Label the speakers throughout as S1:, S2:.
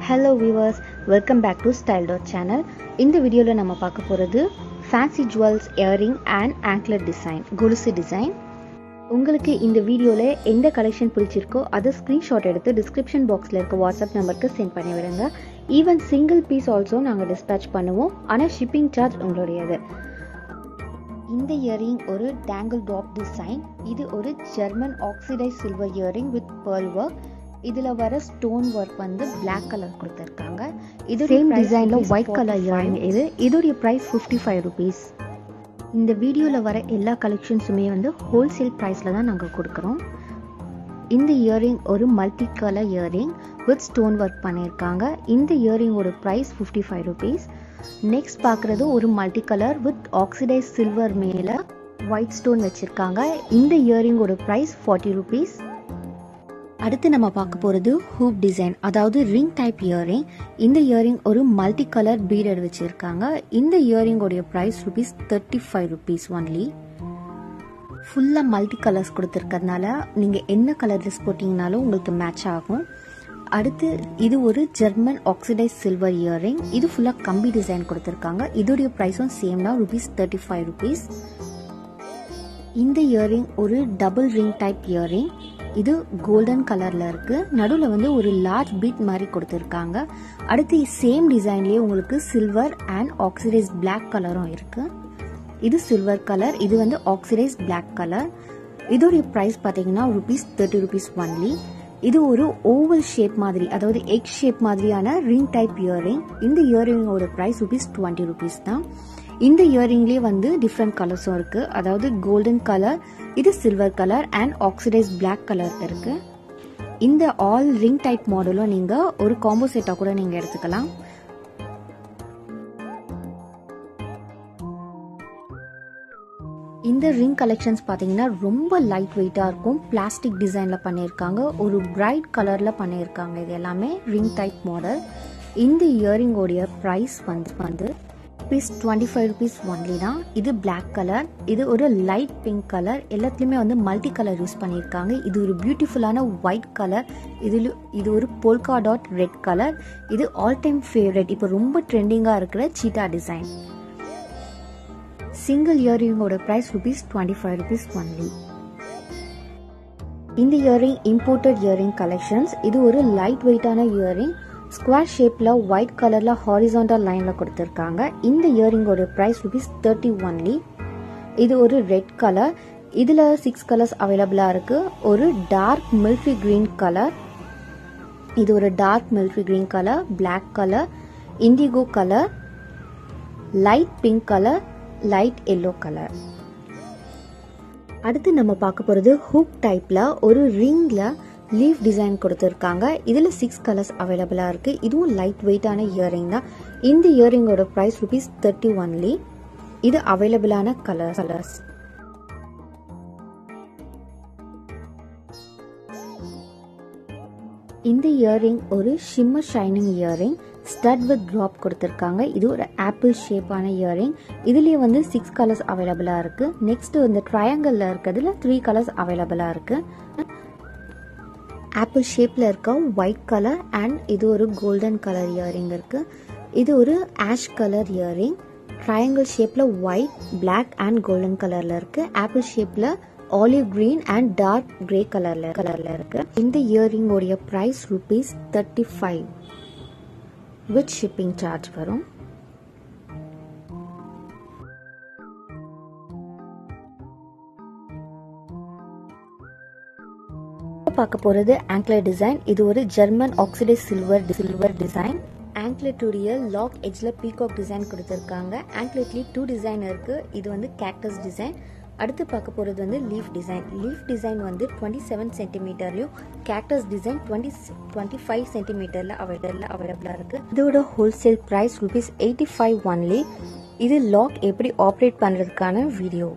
S1: hello viewers welcome back to style dot channel இந்த வீடியோவில் நம்ம பார்க்க போகிறது fancy jewels earring and anklet design கொலுசு டிசைன் உங்களுக்கு இந்த வீடியோவில் எந்த கலெக்ஷன் பிடிச்சிருக்கோ அதை ஸ்க்ரீன்ஷாட் எடுத்து டிஸ்கிரிப்ஷன் பாக்ஸில் இருக்க வாட்ஸ்அப் நம்பருக்கு சென்ட் பண்ணி விடுங்க ஈவன் சிங்கிள் பீஸ் ஆல்சோ நாங்கள் டிஸ்பேச் பண்ணுவோம் ஆனால் ஷிப்பிங் சார்ஜ் உங்களுடையது இந்த இயரிங் ஒரு டேங்கிள் டாப் டிசைன் இது ஒரு German oxidise silver earring with pearl work இதில் வர ஸ்டோன் ஒர்க் வந்து பிளாக் கலர் கொடுத்துருக்காங்க இது சேம் டிசைனில் ஒயிட் கலர் இயரிங் இது இதோடைய ப்ரைஸ் ஃபிஃப்டி ஃபைவ் ருபீஸ் இந்த வீடியோவில் வர எல்லா கலெக்ஷன்ஸுமே வந்து ஹோல்சேல் ப்ரைஸில் தான் நாங்கள் கொடுக்குறோம் இந்த இயரிங் ஒரு multi colour earring with stone work பண்ணியிருக்காங்க இந்த இயரிங்கோட price fifty five rupees next பார்க்குறது ஒரு multi colour with oxidise silver மேலே ஒயிட் ஸ்டோன் வச்சுருக்காங்க இந்த இயரிங்கோட ப்ரைஸ் ஃபார்ட்டி ருபீஸ் அடுத்து நம்ம பார்க்க போகிறது ஹூப் டிசைன் அதாவது ரிங் டைப் இயரிங் இந்த இயரிங் ஒரு மல்டி கலர் பீடட் வச்சுருக்காங்க இந்த இயரிங்கோடைய price rupees thirty five rupees only ஃபுல்லாக மல்டி கலர்ஸ் கொடுத்துருக்கறதுனால நீங்கள் என்ன கலர் ட்ரெஸ் போட்டிங்கனாலும் உங்களுக்கு மேட்ச் ஆகும் அடுத்து இது ஒரு ஜெர்மன் ஆக்சிடைஸ் சில்வர் இயரிங் இது ஃபுல்லாக கம்பி டிசைன் கொடுத்துருக்காங்க இதோடைய ப்ரைஸும் சேம் தான் ருபீஸ் தேர்ட்டி ஃபைவ் ருபீஸ் இந்த இயரிங் ஒரு டபுள் ரிங் டைப் இயரிங் இது கோல்டன் கலர்ல இருக்கு நடுவில் வந்து ஒரு லார்ஜ் பீட் மாதிரி கொடுத்துருக்காங்க அடுத்து சேம் டிசைன்லேயே உங்களுக்கு சில்வர் அண்ட் ஆக்சிடைஸ் பிளாக் கலரும் இருக்கு இது சில்வர் கலர் இது வந்து ஆக்சிடைஸ் பிளாக் கலர் இதோடைய ப்ரைஸ் பார்த்தீங்கன்னா ருபீஸ் தேர்ட்டி ருபீஸ் ஒன்லி இது ஒரு ஓவல் ஷேப் மாதிரி அதாவது எக் ஷேப் மாதிரியான ரிங் டைப் இயரிங் இந்த இயரிங்கோட ப்ரைஸ் ருபீஸ் டுவெண்ட்டி ருபீஸ் தான் இந்த இயரிங்லேயே வந்து டிஃப்ரெண்ட் கலர்ஸும் இருக்கு அதாவது கோல்டன் கலர் இது silver colour and oxidise black colour இருக்கு இந்த ஆல் ரிங் டைப் மாடலும் நீங்க ஒரு காம்போ செட்டா கூட நீங்க எடுத்துக்கலாம் இந்த ரிங் கலெக்ஷன்ஸ் பார்த்தீங்கன்னா ரொம்ப லைட் வெயிட்டாக இருக்கும் பிளாஸ்டிக் டிசைனில் பண்ணியிருக்காங்க ஒரு பிரைட் கலரில் பண்ணியிருக்காங்க இது எல்லாமே ரிங் டைப் மாடல் இந்த இயரிங்கோடைய ப்ரைஸ் வந்து வந்து rupees twenty five rupees only தான் இது பிளாக் கலர் இது ஒரு லைட் பிங்க் கலர் எல்லாத்துலேயுமே வந்து மல்டி கலர் யூஸ் பண்ணியிருக்காங்க இது ஒரு பியூட்டிஃபுல்லான ஒயிட் கலர் இதில் இது ஒரு போல்கா டாட் ரெட் கலர் இது ஆல் டைம் ஃபேவரட் இப்போ ரொம்ப ட்ரெண்டிங்காக இருக்கிற சீட்டா டிசைன் சிங்கிள் இயரிங்கோட price rupees twenty five rupees only இந்த இயரிங் இம்போர்ட்டட் இயரிங் கலெக்ஷன்ஸ் இது ஒரு லைட் வெயிட்டான இயரிங் ஸ்கொயர் ஷேப்பில் ஒயிட் கலரில் ஹாரிசாண்டல் லைனில் கொடுத்துருக்காங்க இந்த இயரிங்கோட ப்ரைஸ் ருபீஸ் தேர்ட்டி ஒன்லி இது ஒரு ரெட் கலர் இதில் சிக்ஸ் கலர்ஸ் அவைலபிளாக இருக்குது ஒரு டார்க் மில்கி க்ரீன் கலர் இது ஒரு dark milky green colour black colour indigo colour light pink colour light yellow colour அடுத்து நம்ம பார்க்க போகிறது ஹூக் டைப்பில் ஒரு ரிங்கில் லீஃப் டிசைன் கொடுத்துருக்காங்க இதில் சிக்ஸ் கலர்ஸ் அவைலபிளாக இருக்குது இதுவும் லைட் வெயிட்டான இயரிங் தான் இந்த இயரிங்கோட ப்ரைஸ் ருபீஸ் தேர்ட்டி ஒன்லி இது அவைலபிளான கலர் கலர்ஸ் இந்த இயரிங் ஒரு shimmer shining earring stud with drop கொடுத்துருக்காங்க இது ஒரு ஆப்பிள் ஷேப்பான இயரிங் இதுலேயே வந்து சிக்ஸ் கலர்ஸ் அவைலபிளாக இருக்குது நெக்ஸ்ட் இந்த ட்ரையாங்கிளில் இருக்கிறதுல த்ரீ கலர்ஸ் அவைலபிளாக இருக்குது ஆப்பிள் ஷேப்பில் இருக்க ஒயிட் கலர் அண்ட் இது ஒரு கோல்டன் கலர் இயரிங் இருக்குது இது ஒரு ஆஷ் கலர் இயரிங் ட்ரையாங்கிள் ஷேப்பில் ஒயிட் பிளாக் அண்ட் கோல்டன் கலரில் இருக்குது ஆப்பிள் ஷேப்பில் olive green and dark grey கலரில் கலரில் இருக்குது இந்த இயரிங்கோடைய price rupees thirty five with shipping charge வரும் பார்க்க போகிறது ஆங்க்லர் டிசைன் இது ஒரு German oxidise silver silver design ஆங்க்லெட்டுடைய லாக் எட்ஜில் பீகாக் டிசைன் கொடுத்துருக்காங்க ஆங்க்லெட்லேயே டூ டிசைன் இருக்குது இது வந்து கேக்டஸ் டிசைன் அடுத்து பார்க்க போகிறது வந்து லீஃப் டிசைன் லீஃப் டிசைன் வந்து டுவெண்ட்டி செவன் சென்டிமீட்டர்லையும் cactus design twenty twenty five சென்டிமீட்டரில் அவைலபிள் அவைலபிளாக இருக்குது இதோட wholesale price rupees eighty five only இது லாக் எப்படி ஆப்ரேட் பண்ணுறதுக்கான வீடியோ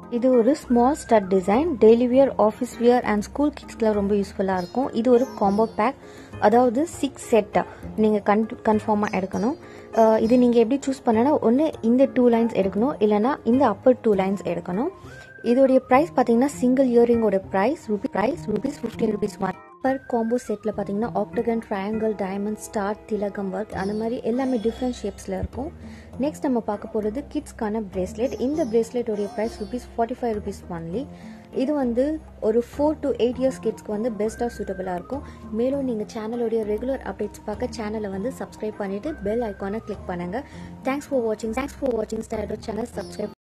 S1: இது ஒரு small stud design daily wear office wear and school கிட்ஸ்க்குலாம் ரொம்ப யூஸ்ஃபுல்லாக இருக்கும் இது ஒரு காம்போ பேக் அதாவது சிக்ஸ் செட்டா நீங்கள் கன் கன்ஃபார்மாக எடுக்கணும் அஹ் இது நீங்கள் எப்படி சூஸ் பண்ணனா ஒன்று இந்த டூ லைன்ஸ் எடுக்கணும் இல்லைனா இந்த அப்பர் டூ லைன்ஸ் எடுக்கணும் இதோடைய ப்ரைஸ் பார்த்தீங்கன்னா சிங்கிள் இயரிங்கோட price rupee price rupees fifteen rupees one per combo செட்டில் பார்த்தீங்கன்னா ஆக்டகன் ட்ரையாங்கிள் டைமண்ட் ஸ்டார் திலகம் ஒர்க் அந்த மாதிரி எல்லாமே டிஃப்ரெண்ட் ஷேப்ஸில் இருக்கும் நெக்ஸ்ட் நம்ம பார்க்க போகிறது கிட்ஸ்க்கான பிரேஸ்லெட் இந்த பிரேஸ்லெட்டோடைய price rupees forty five rupees only இது வந்து ஒரு ஃபோர் டு எயிட் இயர்ஸ் கிட்ஸ்க்கு வந்து பெஸ்ட்டாக சூட்டபுளாக இருக்கும் மேலும் நீங்கள் சேனலோடைய ரெகுலர் அப்டேட்ஸ் பார்க்க சேனலை வந்து சப்ஸ்கிரைப் பண்ணிவிட்டு பெல் ஐக்கானை கிளிக் பண்ணுங்கள் தேங்க்ஸ் ஃபார் வாட்சிங் தேங்க்ஸ் ஃபார் வாட்சிங் ஸ்டார்டோ சேனல் சப்ஸ்கிரைப்